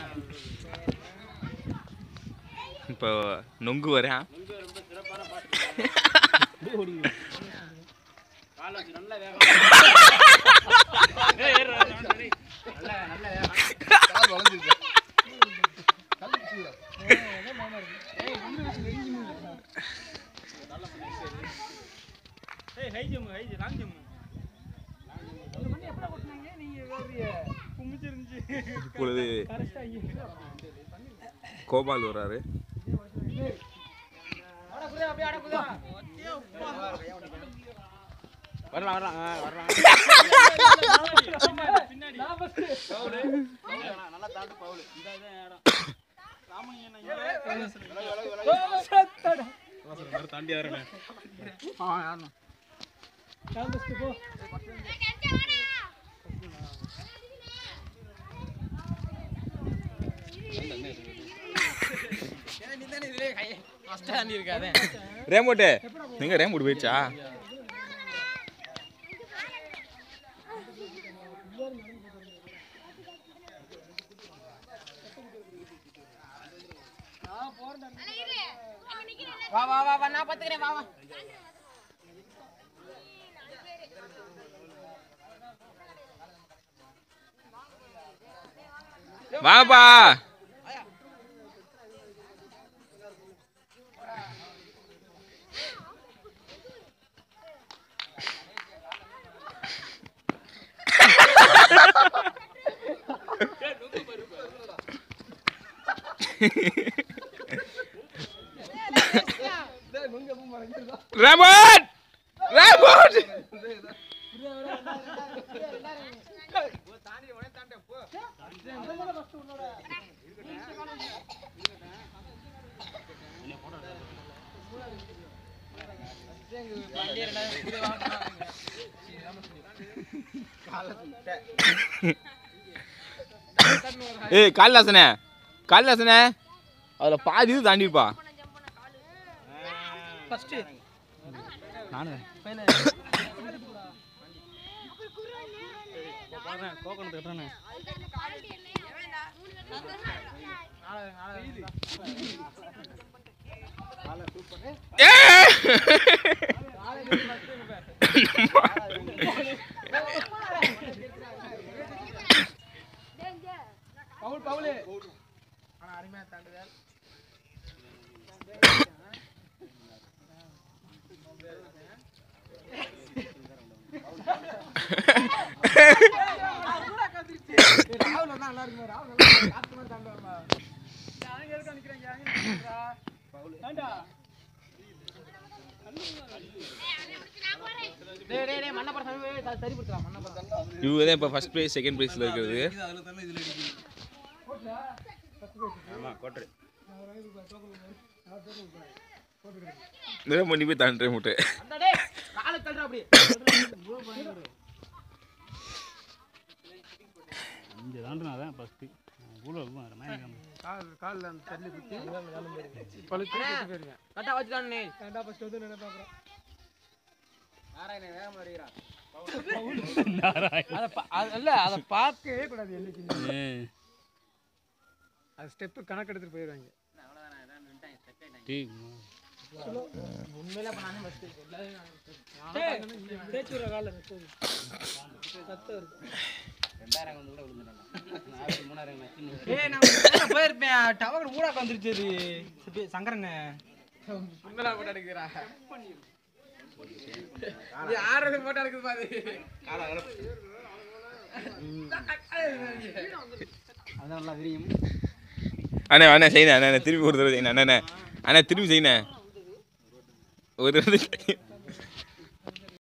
இப்போ நொங்கு வரேன் கால் வளைஞ்சிருக்கு கல் கீழே. இப்பொழுது கோபால் வர்றாரு வரலாம் வரலாம் ஆ, வரலாம் தாண்டி வரணும் ரேமோட்டு எங்க ரேமோட் போயிடுச்சா வா வா வா வா நான் பாத்துக்கிறேன் வா வா வாப்பா ரேமோட் ரேமோட் ஏய் காளிதாசனே காளிதாசனே அதில் பாதி இது தாண்டிப்பா நானு கோகனத்து கட்டுறானே பவுல் பவுல் ஆனா அருமையா தாண்டுதல் ராகுல் வந்தா நல்லா இருக்குமா ராகுல் நல்லா காத்து மாதிரி தாண்டு வரமா அவங்க எதுக்கு நிக்கிறாங்க அங்க நிக்கிறா தாண்டா டேய் டேய் டேய் மண்ணை பரச சரி படுத்துறா மண்ணை பரச இவங்க தான் இப்போ ஃபர்ஸ்ட் ப்ரைஸ் செகண்ட் ப்ரைஸில் இருக்கிறது ஆமா கோட்டை இதெல்லாம் பண்ணி போய் தாண்டே முட்டை அந்த டேய் காலை தள்ளுறா அப்படி இங்கே தாண்டினா தான் ஃபஸ்ட்டு கூட மயக்கம் கால் கால்ல அந்த தள்ளி குத்தி பழுத்து போயிருங்க கட்டா வச்சுட்டான் நீ கட்டா ஃபர்ஸ்ட் வந்து என்ன பாக்குறேன் நாராயணன் வேகம் வருகிறான் அத பா- அது இல்ல அத பார்க்கவே கூடாது என்னைக்கு அது ஸ்டெப் கணக்கு எடுத்துட்டு போயிடுவாங்க டீ உண்மையில அப்ப நானே ஃபர்ஸ்ட் தேய்ச்சுற கால சத்தம் இருக்கு ஏய் நான் உள்ள போயிருப்பேன் டவர் ஊடாக்க வந்துருச்சு அது சிப்பி, சங்கரன் உங்களா போட்டோ எடுக்கிறா இது ஆறது போட்டோ எடுக்குது பாரு அதான் நல்லா விரியும் அண்ணே அண்ணே செய்யணே அண்ணே அண்ணே, திரும்பி ஒரு தடவை செய்யணும் அண்ணே அண்ணே அண்ணே திரும்பி செய்யணே ஒரு தடவை செய்யணும்.